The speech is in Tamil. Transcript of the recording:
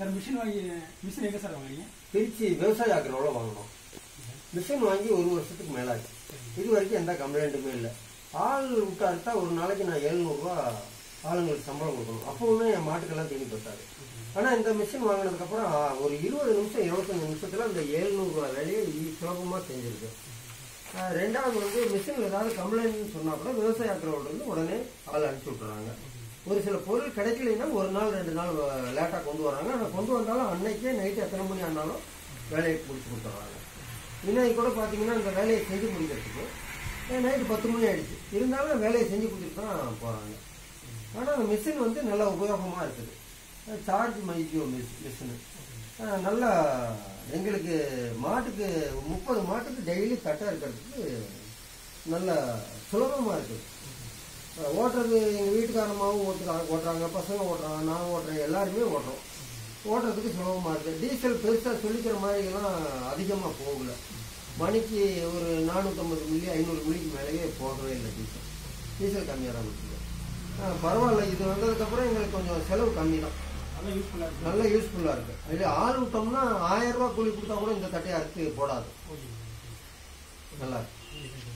சார் மிஷின் வாங்கி மிஷின் எங்க சார் வாங்குறீங்க திருச்சி விவசாய ஆக்கிரவில் வாங்கினோம் மிஷின் வாங்கி ஒரு வருஷத்துக்கு மேலாச்சு இது வரைக்கும் எந்த கம்ப்ளைண்ட்டுமே இல்லை ஆள் விட்டு அறுத்தா ஒரு நாளைக்கு நான் எழுநூறுவா ஆளுங்களுக்கு சம்பளம் கொடுக்கணும் அப்போவுமே என் மாட்டுக்கெல்லாம் தீனி பத்தாது ஆனால் இந்த மிஷின் வாங்கினதுக்கப்புறம் ஆ, ஒரு இருபது நிமிஷம் இருபத்தஞ்சு நிமிஷத்தில் அந்த எழுநூறுவா வேலையை ஈ- சுலபமா செஞ்சிருக்கு ஆ, ரெண்டாவது வந்து மிஷினில் ஏதாவது கம்ப்ளைண்ட்னு சொன்னா கூட விவசாய ஆக்கிரவில் இருந்து உடனே ஆள் அனுப்பிச்சி விட்டுறாங்க ஒரு சில பொருள் கிடைக்கலைன்னா ஒரு நாள் ரெண்டு நாள் லேட்டாக கொண்டு வராங்க ஆனால் கொண்டு வந்தாலும் அன்னைக்கே நைட்டு எத்தனை மணி ஆனாலும் வேலையை முடிச்சு கொடுத்துட்றாங்க இன்னைக்கு கூட பார்த்தீங்கன்னா இந்த வேலையை செஞ்சு முடிக்கிறதுக்கு நைட்டு பத்து மணி ஆயிடுச்சு இருந்தாலும் வேலையை செஞ்சு கொடுத்துட்டு தான் போகிறாங்க ஆனால் அந்த மிஷின் வந்து நல்ல உபயோகமாக இருக்குது சார்ஜ் மைக்கியோ மிஸ் மிஷினு நல்லா எங்களுக்கு மாட்டுக்கு முப்பது மாட்டுக்கு டெய்லி கட்டை இருக்கிறதுக்கு நல்ல சுலபமாக இருக்குது அஹ் ஓட்டுறது எங்கள் வீட்டுக்காரமாவும் ஓட்டுறாங்க ஓட்டுறாங்க பசங்க ஓட்டுறாங்க நான் ஓட்டுறேன் எல்லாருமே ஓட்டுறோம் ஓட்டுறதுக்கு சுலபமாக இருக்குது டீசல் பெருசாக சொல்லிக்கிற மாதிரிலாம் அதிகமாக போகல மணிக்கு ஒரு நானூற்றம்பது மில்லி ஐநூறு மில்லிக்கு மேலேயே போகவே இல்லை டீசல் டீசல் கம்மியாக தான் இருக்குது அஹ் பரவாயில்ல இது வந்ததுக்கப்புறம் எங்களுக்கு கொஞ்சம் செலவு கம்மி தான் நல்லா யூஸ்ஃபுல்லா இருக்கு நல்ல யூஸ்ஃபுல்லாக இருக்குது இது ஆள் விட்டோம்னா ஆயிரம் ரூபாய் கூலி கொடுத்தா கூட இந்த தட்டையை அறுத்து போடாது ஓகே நல்லா இருக்கு